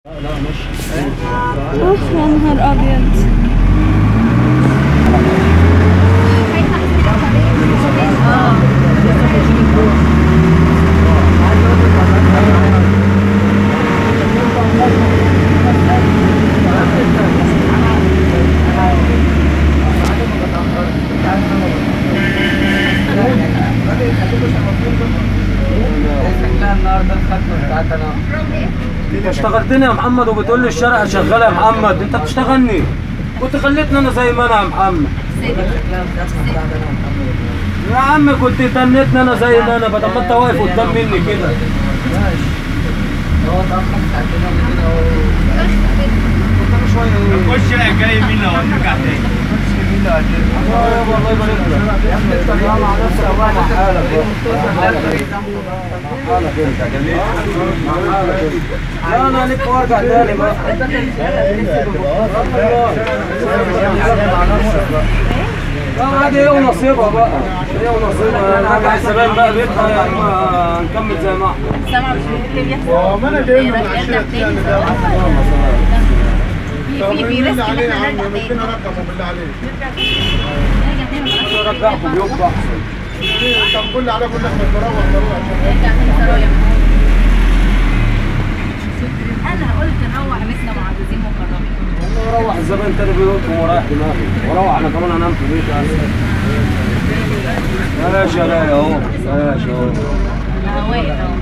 اوف يا نهار ابيض انت اشتغلتني يا محمد وبتقول لي الشارع شغال يا محمد انت بتشتغلني كنت خليتني انا زي ما انا يا محمد يا عم كنت تنيتني انا زي ما انا بدل ما انت واقف قدام مني كده خش لا جاي مين اهو نرجع تاني والله يبارك لك يا ابني انت مع نفسك الله مع حالك حالك انت مع حالك انت لا انا ليك وارجع تاني بقى لا عادي ايه ونصيبها بقى ايه ونصيبها انا هرجع الزبائن بقى بيتها يا اما نكمل زي ما احنا سامع مش اللي بيحصل ما انا جاي من العشاء يعني ده في في ريسك ان علينا احنا يا عم نرجع تاني ربنا رقمه بالله عليك نرجع تاني ولا رجعكم بيوم احسن طب كل على كل احنا نروح نروح عشان نرجع تاني سرايا انا قلت نروح مثل معززين مكرمين والله اروح الزبائن تاني بيوتهم ورايح دماغي واروح انا كمان انام في بيتي احسن ماشي يا راي اهو ماشي اهو انا واقف اهو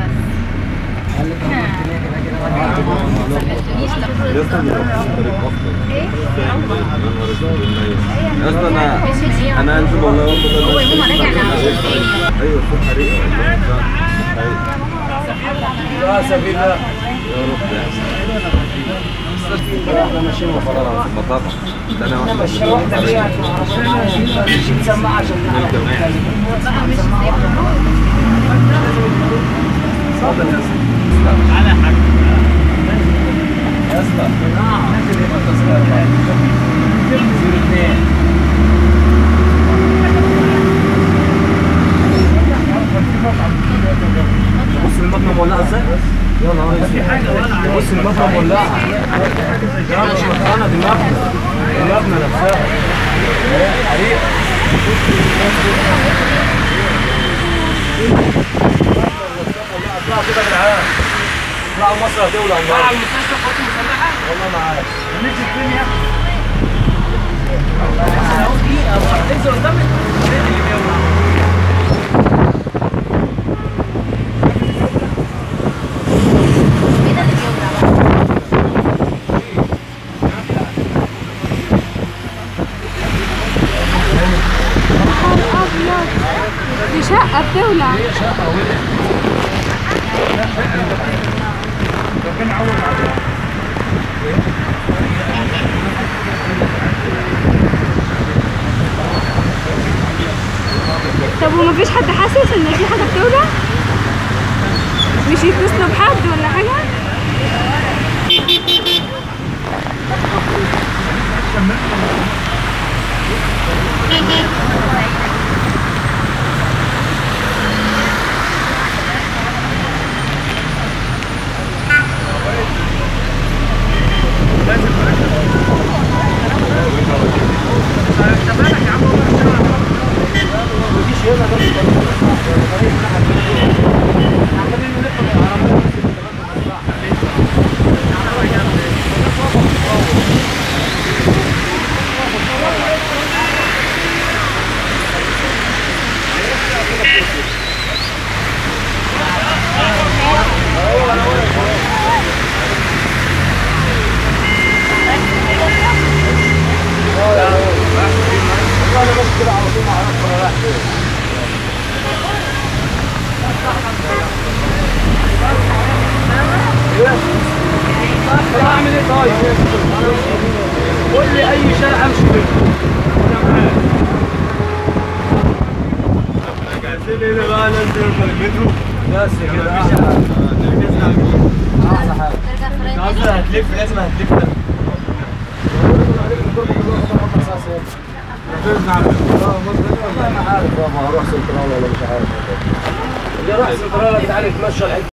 بس ايه؟ يا اسطى انا مش هي انا انزل والله والله هو يوم ما رجع نعمل تاني ايوه الصبح حريقه يا سبيل الله يا رب يا حسن احنا ماشيين وخلاص ما طبعا ده انا احنا واحد ماشيين واحده فيها عشان نسمعها عشان نعرف نتكلم بقى مش سايبه على حاجه يا اسطى نعم زيرو اثنين بص المبنى مولعه ازاي؟ يا نهار اسود بص المبنى مولعه لا مش مكانها دي مبنى المبنى نفسها حريقه اطلعوا كده يا جدعان اطلعوا مصر هتولع والله والله ما عارف مين اللي بيولع بقى؟ دي شقة بتولع طب ومفيش حد حاسس ان في حاجة بتولع؟ مش يتصلوا بحد ولا حاجة؟ انا ماشي كده على طول ما اعرفش انا رايح فين طب اعمل ايه طيب؟ قول لي اي شارع امشي فيه عايزين هنا بقى ننزل المترو بس كده احلى احلى حاجه ترجع سرايا تاني هتلف لازم هتلف ده والله ما عارف بابا هروح سنترال ولا مش عارف اللي راح سنترال يا جدعان يتمشى الحته